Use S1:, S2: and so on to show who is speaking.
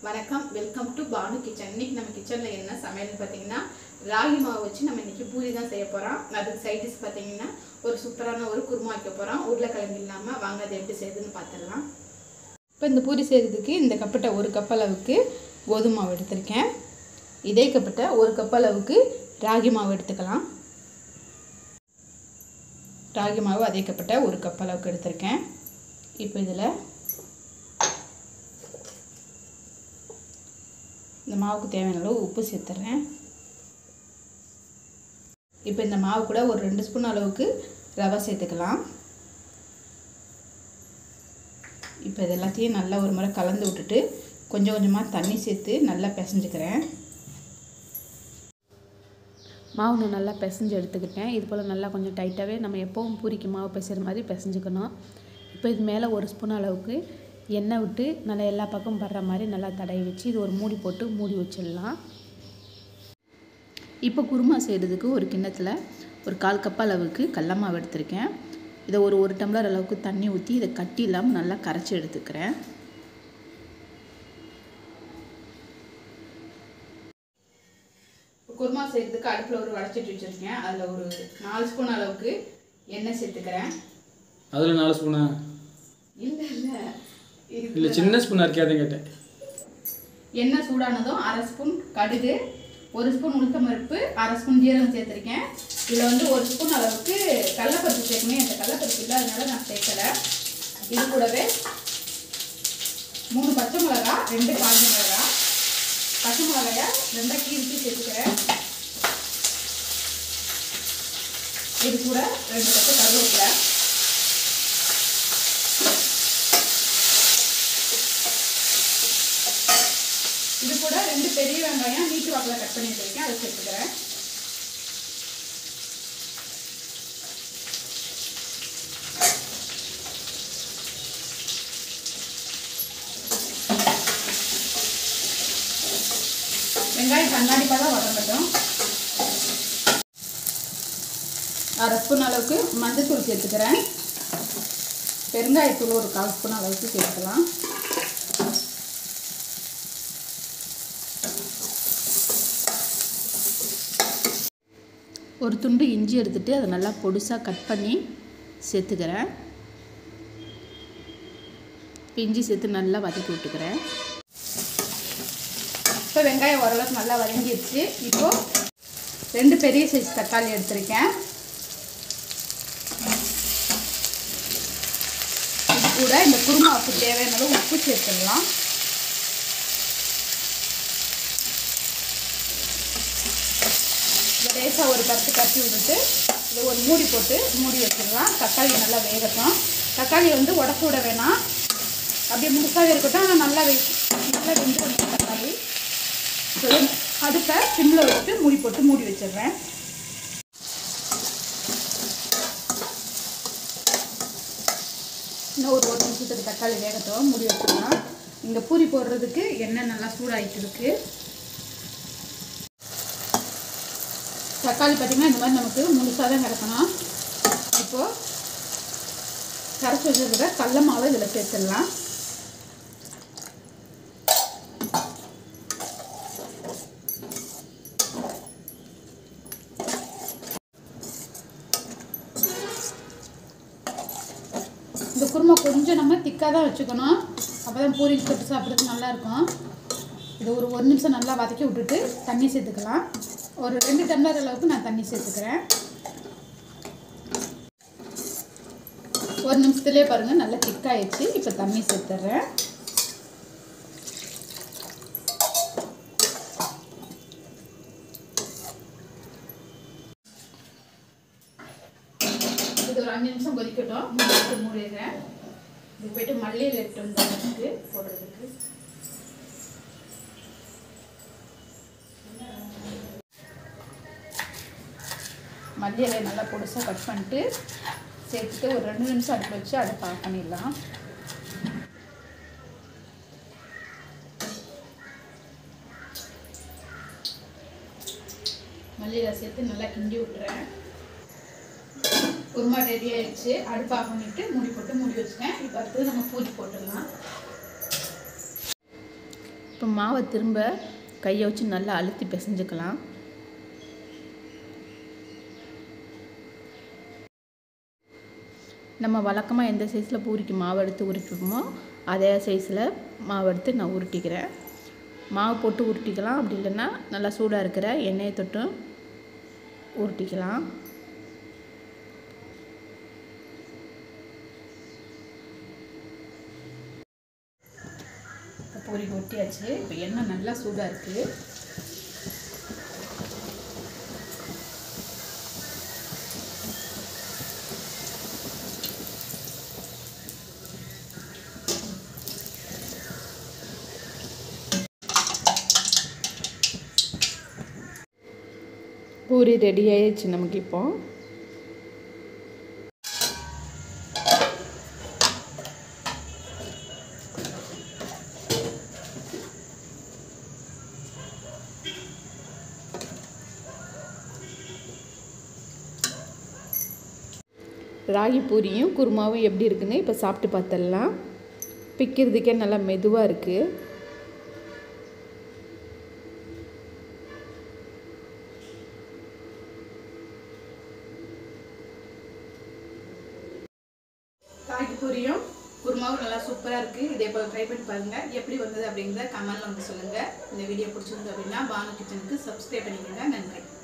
S1: வணக்கம் welcome to Banu kitchen இன்னைக்கு நம்ம கிச்சனில் என்ன சமையல்னு பார்த்தீங்கன்னா ராகி மாவு வச்சு நம்ம இன்னைக்கு பூரி தான் செய்ய போகிறோம் அதுக்கு சைட் டிஷ் பார்த்தீங்கன்னா ஒரு சூப்பரான ஒரு குருமா வைக்க போகிறோம் உருளைக்கிழங்கு இல்லாமல் வாங்க அது எப்படி செய்யுதுன்னு பார்த்துடலாம் இப்போ இந்த பூரி செய்கிறதுக்கு இந்த கப்பிட்ட ஒரு கப் அளவுக்கு கோதுமை மாவு எடுத்திருக்கேன் இதே கப்பிட்ட ஒரு கப் அளவுக்கு ராகி மாவு எடுத்துக்கலாம் ராகி மாவு அதே கப்பிட்ட ஒரு கப் அளவுக்கு எடுத்திருக்கேன் இப்போ இதில் இந்த மாவுக்கு தேவையான அளவு உப்பு சேர்த்துறேன் இப்போ இந்த மாவு கூட ஒரு ரெண்டு ஸ்பூன் அளவுக்கு ரவை சேர்த்துக்கலாம் இப்போ இது எல்லாத்தையும் நல்லா ஒரு முறை கலந்து விட்டுட்டு கொஞ்சம் கொஞ்சமாக தண்ணி சேர்த்து நல்லா பிசைஞ்சுக்கிறேன் மாவு நான் நல்லா பிசைஞ்சு எடுத்துக்கிட்டேன் இது போல் நல்லா கொஞ்சம் டைட்டாகவே நம்ம எப்போவும் பூரிக்கு மாவு பிசைகிற மாதிரி பிசைஞ்சுக்கணும் இப்போ இது மேலே ஒரு ஸ்பூன் அளவுக்கு எண்ணெய் விட்டு நல்லா எல்லா பக்கமும் படுற மாதிரி நல்லா தடவி வச்சு இது ஒரு மூடி போட்டு மூடி வச்சிடலாம் இப்போ குருமா செய்கிறதுக்கு ஒரு கிண்ணத்தில் ஒரு கால் கப் அளவுக்கு கடல மாவு எடுத்திருக்கேன் இதை ஒரு ஒரு டம்ளர் அளவுக்கு தண்ணி ஊற்றி இதை கட்டி இல்லாமல் நல்லா கரைச்சி எடுத்துக்கிறேன் குருமா செய்கிறதுக்கு அடுப்பில் ஒரு வடச்சட்டி வச்சுருக்கேன் அதில் ஒரு நாலு ஸ்பூன் அளவுக்கு எண்ணெய் சேர்த்துக்கிறேன்
S2: அதில் நாலு ஸ்பூனா
S1: இல்லை இல்லை
S2: இல்லை சின்ன ஸ்பூனாக இருக்காதே கேட்டேன்
S1: எண்ணெய் சூடானதும் அரை ஸ்பூன் கடுகு ஒரு ஸ்பூன் உளுத்தம்பருப்பு அரை ஸ்பூன் ஜீரகம் சேர்த்துருக்கேன் இதில் வந்து ஒரு ஸ்பூன் அளவுக்கு கடலப்பருப்பு சேர்க்கணும் அந்த கடலப்பருப்பு இல்லை அதனால நான் சேர்க்கலை இது கூடவே மூணு பச்சை மிளகா ரெண்டு காஞ்ச மிளகா பச்சை மிளகாய ரெண்டாக கீழ்த்தி சேர்த்துக்கிறேன் இது கூட ரெண்டு பச்சை கருவேப்பிலை இது கூட ரெண்டு பெரிய வெங்காயம் நீட்டு வாக்கில் கட் பண்ணி வச்சிருக்கேன் அதை சேர்த்துக்கிறேன் வெங்காயம் கண்ணாடி பழம் வதங்கட்டும் அரை ஸ்பூன் அளவுக்கு மஞ்சத்தூள் சேர்த்துக்கிறேன் பெருங்காயத்தூள் ஒரு கால் ஸ்பூன் அளவுக்கு சேர்த்துக்கலாம் ஒரு துண்டு இஞ்சி எடுத்துகிட்டு அதை நல்லா பொடிசாக கட் பண்ணி சேர்த்துக்கிறேன் இப்போ இஞ்சி சேர்த்து நல்லா வதக்கி விட்டுக்கிறேன் இப்போ வெங்காயம் ஓரளவுக்கு நல்லா வதங்கிடுச்சு இப்போது ரெண்டு பெரிய சைஸ் தக்காளி எடுத்திருக்கேன் இது கூட இந்த குருமாவுக்கு தேவையான அளவு உப்பு சேர்த்துடலாம் இதை லேசாக ஒரு கட்டு கட்டி விட்டுட்டு இதை ஒரு மூடி போட்டு மூடி வச்சிடலாம் தக்காளி நல்லா வேகட்டும் தக்காளி வந்து உடச்சு விட வேணாம் அப்படியே முழுசாகவே இருக்கட்டும் ஆனால் நல்லா வே நல்லா வெந்து வந்துடும் தக்காளி அடுப்பை சிம்மில் வச்சுட்டு மூடி போட்டு மூடி வச்சிடுறேன் இன்னும் ஒரு ஒரு நிமிஷத்துக்கு தக்காளி வேகட்டும் மூடி வச்சிடலாம் இங்கே பூரி போடுறதுக்கு எண்ணெய் நல்லா சூடாகிட்டு இருக்குது தக்காளி பார்த்திங்கன்னா இந்த மாதிரி நமக்கு முழுசாக தான் கிடக்கணும் இப்போது கரைச்சி வச்சுருக்கிற கடல மாவை இதில் சேர்த்துடலாம் இந்த குருமா கொஞ்சம் நம்ம திக்காக தான் வச்சுக்கணும் அப்போ தான் பூரி தொட்டு சாப்பிட்றதுக்கு நல்லாயிருக்கும் இது ஒரு ஒரு நிமிஷம் நல்லா வதக்கி விட்டுட்டு தண்ணி சேர்த்துக்கலாம் ஒரு ரெண்டு டம்ளர் அளவுக்கு நான் தண்ணி சேர்த்துக்கிறேன் ஒரு நிமிஷத்துலேயே பாருங்கள் நல்லா திக்காயிடுச்சு இப்போ தண்ணி சேர்த்துட்றேன் இது ஒரு அஞ்சு நிமிஷம் கொதிக்கட்டும் மூடி மூடிடுறேன் இது போயிட்டு மல்லியில் எடுத்து வந்து போடுறதுக்கு மல்லி இலையை நல்லா பொடிசாக கட் பண்ணிட்டு சேர்த்துட்டு ஒரு ரெண்டு நிமிஷம் அடுப்பில் வச்சு அடுப்பு ஆஃப் பண்ணிடலாம் மல்லி இலை சேர்த்து நல்லா கிண்டி விட்டுறேன் குருமா ரெடி ஆயிடுச்சு அடுப்பு ஆஃப் பண்ணிட்டு மூடி போட்டு மூடி வச்சுட்டேன் இப்போ அடுத்தது நம்ம பூரி போட்டுடலாம் இப்போ மாவை திரும்ப கையை வச்சு நல்லா அழுத்தி பிசைஞ்சுக்கலாம் நம்ம வழக்கமாக எந்த சைஸில் பூரிக்கு மாவு எடுத்து உருட்டுவோமோ அதே சைஸில் மாவு எடுத்து நான் உருட்டிக்கிறேன் மாவு போட்டு உருட்டிக்கலாம் அப்படி இல்லைன்னா நல்லா சூடாக இருக்கிற எண்ணெயை தொட்டும் உருட்டிக்கலாம் இப்போ பூரி ஒட்டியாச்சு இப்போ எண்ணெய் நல்லா சூடாக இருக்குது பூரி ரெடி ஆயிடுச்சு நமக்கு இப்போ ராகி பூரியும் குருமாவும் எப்படி இருக்குன்னு இப்போ சாப்பிட்டு பார்த்துடலாம் பிக்கிறதுக்கே நல்லா மெதுவாக இருக்குது ராகி பூரியும் குருமாவும் நல்லா சூப்பராக இருக்குது இதே போல் ட்ரை பண்ணி பாருங்கள் எப்படி வந்தது அப்படிங்கிறத கமெண்ட்ல வந்து சொல்லுங்கள் இந்த வீடியோ பிடிச்சிருந்து அப்படின்னா பானு கிச்சனுக்கு சப்ஸ்கிரைப் பண்ணிக்கோங்க நன்றி